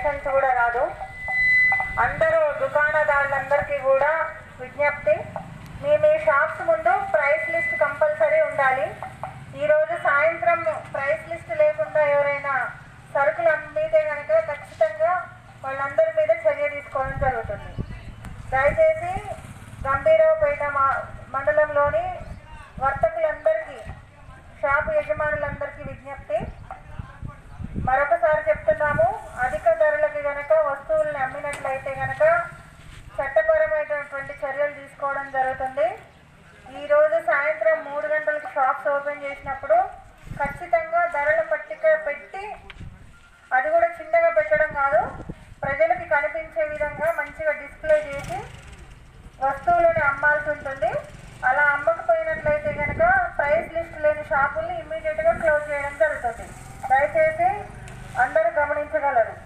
licence కూడా రాదు అందరూ దుకాణదారులందరికీ కూడా విజ్ఞప్తి మీ మీ షాప్స్ ముందు ప్రైస్ లిస్ట్ కంపల్సరీ ఉండాలి ఈరోజు సాయంత్రం ప్రైస్ లిస్ట్ లేకుండా ఎవరైనా సరుకులు అమ్మితే కనుక ఖచ్చితంగా వాళ్ళందరి మీద చర్య తీసుకోవడం జరుగుతుంది దయచేసి గంభీరావుపేట మా మండలంలోని వర్తకులందరికీ షాపు యజమానులందరికీ విజ్ఞప్తి మరొకసారి చెప్తున్నాము అధిక ధరలకి గనక వస్తువుల్ని అమ్మినట్లయితే గనక చట్టపరమైనటువంటి చర్యలు తీసుకోవడం జరుగుతుంది ఈ రోజు సాయంత్రం మూడు గంటలకు షాప్స్ ఓపెన్ చేసినప్పుడు ఖచ్చితంగా ధరల పట్టిక పెట్టి అది కూడా చిన్నగా పెట్టడం కాదు ప్రజలకి కనిపించే విధంగా మంచిగా డిస్ప్లే చేసి వస్తువులను అమ్మాల్సి ఉంటుంది అలా అమ్మకపోయినట్లయితే కనుక ప్రైస్ లిస్ట్ లేని షాపుల్ని ఇమ్మీడియట్గా క్లోజ్ చేయడం జరుగుతుంది దయచేసి అందరూ గమనించగలరు